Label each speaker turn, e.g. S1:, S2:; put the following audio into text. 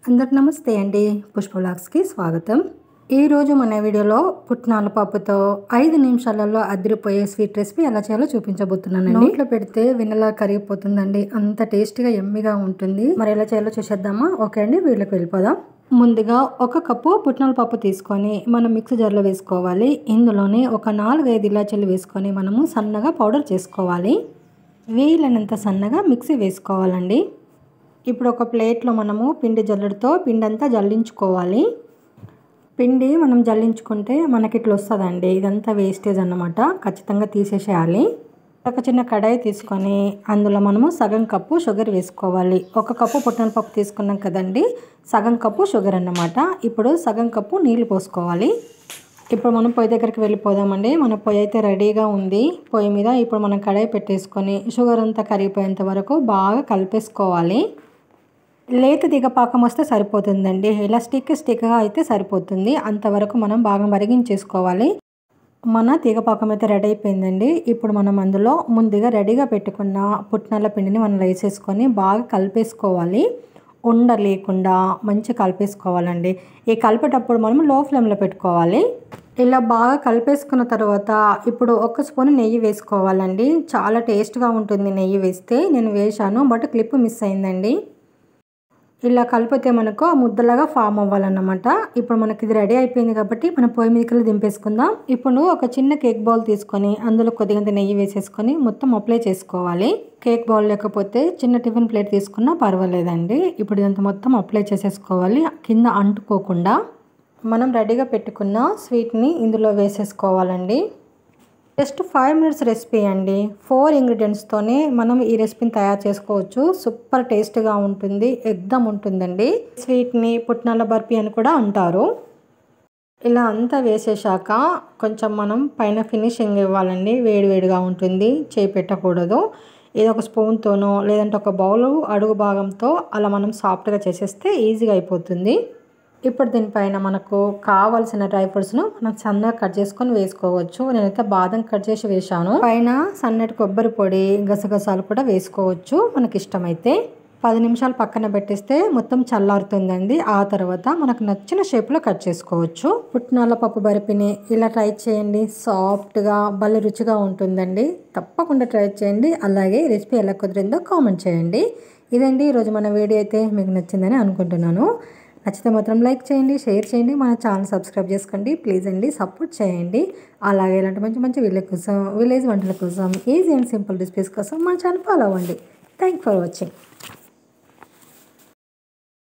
S1: అందరికి నమస్తే అండి పుష్ప వ్లాగ్స్కి స్వాగతం ఈరోజు మన వీడియోలో పుట్నాల పప్పుతో ఐదు నిమిషాలలో అదిరిపోయే స్వీట్ రెసిపీ ఎలా చేయాలో చూపించబోతున్నాను నోట్లో పెడితే వెన్నెలా కరిగిపోతుందండి అంత టేస్టీగా ఎమ్మిగా ఉంటుంది మరి ఎలా చేయాలో చూసేద్దామా ఓకే అండి వీళ్ళకి వెళ్ళిపోదాం ముందుగా ఒక కప్పు పుట్నాల పప్పు తీసుకొని మనం మిక్సీ జార్లో వేసుకోవాలి ఇందులోనే ఒక నాలుగైదు ఇలాచీలు వేసుకొని మనము సన్నగా పౌడర్ చేసుకోవాలి వీలైనంత సన్నగా మిక్సీ వేసుకోవాలండి ఇప్పుడు ఒక ప్లేట్లో మనము పిండి జల్లెడతో పిండి అంతా జల్లించుకోవాలి పిండి మనం జల్లించుకుంటే మనకి ఇట్లా వస్తుందండి ఇదంతా వేస్టేజ్ అన్నమాట ఖచ్చితంగా తీసేసేయాలి ఒక చిన్న కడాయి తీసుకొని అందులో మనము సగం కప్పు షుగర్ వేసుకోవాలి ఒక కప్పు పుట్టిన పప్పు తీసుకున్నాం కదండి సగం కప్పు షుగర్ అన్నమాట ఇప్పుడు సగం కప్పు నీళ్ళు పోసుకోవాలి ఇప్పుడు మనం పొయ్యి దగ్గరికి వెళ్ళిపోదామండి మన పొయ్యి అయితే రెడీగా ఉంది పొయ్యి మీద ఇప్పుడు మనం కడాయి పెట్టేసుకొని షుగర్ అంతా కరిగిపోయేంత వరకు బాగా కలిపేసుకోవాలి లేత దిగ పాకం వస్తే సరిపోతుందండి ఇలా స్టిక్ స్టిక్గా అయితే సరిపోతుంది అంతవరకు మనం బాగా మరిగించేసుకోవాలి మన తీగపాకం అయితే రెడీ అయిపోయిందండి ఇప్పుడు మనం అందులో ముందుగా రెడీగా పెట్టుకున్న పుట్నాల పిండిని మనం వేసేసుకొని బాగా కలిపేసుకోవాలి ఉండ లేకుండా మంచి కలిపేసుకోవాలండి ఈ కలిపేటప్పుడు మనం లో ఫ్లేమ్లో పెట్టుకోవాలి ఇలా బాగా కలిపేసుకున్న తర్వాత ఇప్పుడు ఒక స్పూన్ నెయ్యి వేసుకోవాలండి చాలా టేస్ట్గా ఉంటుంది నెయ్యి వేస్తే నేను వేశాను బట్ క్లిప్ మిస్ అయిందండి ఇలా కలిపితే మనకు ముద్దలాగా ఫామ్ అవ్వాలన్నమాట ఇప్పుడు మనకి ఇది రెడీ అయిపోయింది కాబట్టి మనం పొయ్యి మీదకి దింపేసుకుందాం ఇప్పుడు ఒక చిన్న కేక్ బౌల్ తీసుకొని అందులో కొద్దిగంత నెయ్యి వేసేసుకొని మొత్తం అప్లై చేసుకోవాలి కేక్ బౌల్ లేకపోతే చిన్న టిఫిన్ ప్లేట్ తీసుకున్నా పర్వాలేదండి ఇప్పుడు ఇదంతా మొత్తం అప్లై చేసేసుకోవాలి కింద అంటుకోకుండా మనం రెడీగా పెట్టుకున్న స్వీట్ని ఇందులో వేసేసుకోవాలండి జస్ట్ ఫైవ్ మినిట్స్ రెసిపీ అండి ఫోర్ ఇంగ్రీడియంట్స్తోనే మనం ఈ రెసిపీని తయారు చేసుకోవచ్చు సూపర్ టేస్ట్గా ఉంటుంది ఎగ్దమ్ ఉంటుందండి స్వీట్ని పుట్నాల బర్ఫీ అని కూడా అంటారు ఇలా అంతా వేసేసాక కొంచెం మనం పైన ఫినిషింగ్ ఇవ్వాలండి వేడివేడిగా ఉంటుంది చేయి పెట్టకూడదు ఏదో ఒక స్పూన్తోనో లేదంటే ఒక బౌల్ అడుగు భాగంతో అలా మనం సాఫ్ట్గా చేసేస్తే ఈజీగా అయిపోతుంది ఇప్పుడు దీనిపైన మనకు కావాల్సిన డ్రై ఫ్రూట్స్ను మనం సన్నగా కట్ చేసుకొని వేసుకోవచ్చు నేనైతే బాదం కట్ చేసి వేశాను పైన సన్నటి కొబ్బరి పొడి గసగసాలు కూడా వేసుకోవచ్చు మనకి ఇష్టమైతే పది నిమిషాలు పక్కన పెట్టేస్తే మొత్తం చల్లారుతుందండి ఆ తర్వాత మనకు నచ్చిన షేప్లో కట్ చేసుకోవచ్చు పుట్నాల పప్పు బరిపిని ఇలా ట్రై చేయండి సాఫ్ట్గా భలే రుచిగా ఉంటుందండి తప్పకుండా ట్రై చేయండి అలాగే రెసిపీ ఎలా కుదిరిందో కామెంట్ చేయండి ఇదండి ఈరోజు మన వీడియో అయితే మీకు నచ్చిందని అనుకుంటున్నాను నచ్చితే మాత్రం లైక్ చేయండి షేర్ చేయండి మన ఛానల్ సబ్స్క్రైబ్ చేసుకోండి ప్లీజ్ అండి సపోర్ట్ చేయండి అలాగే ఇలాంటి మంచి మంచి వీళ్ళ కోసం విలేజ్ వంటల కోసం ఈజీ అండ్ సింపుల్ రెసిపీస్ కోసం మన ఛానల్ ఫాలో అవ్వండి థ్యాంక్ ఫర్ వాచింగ్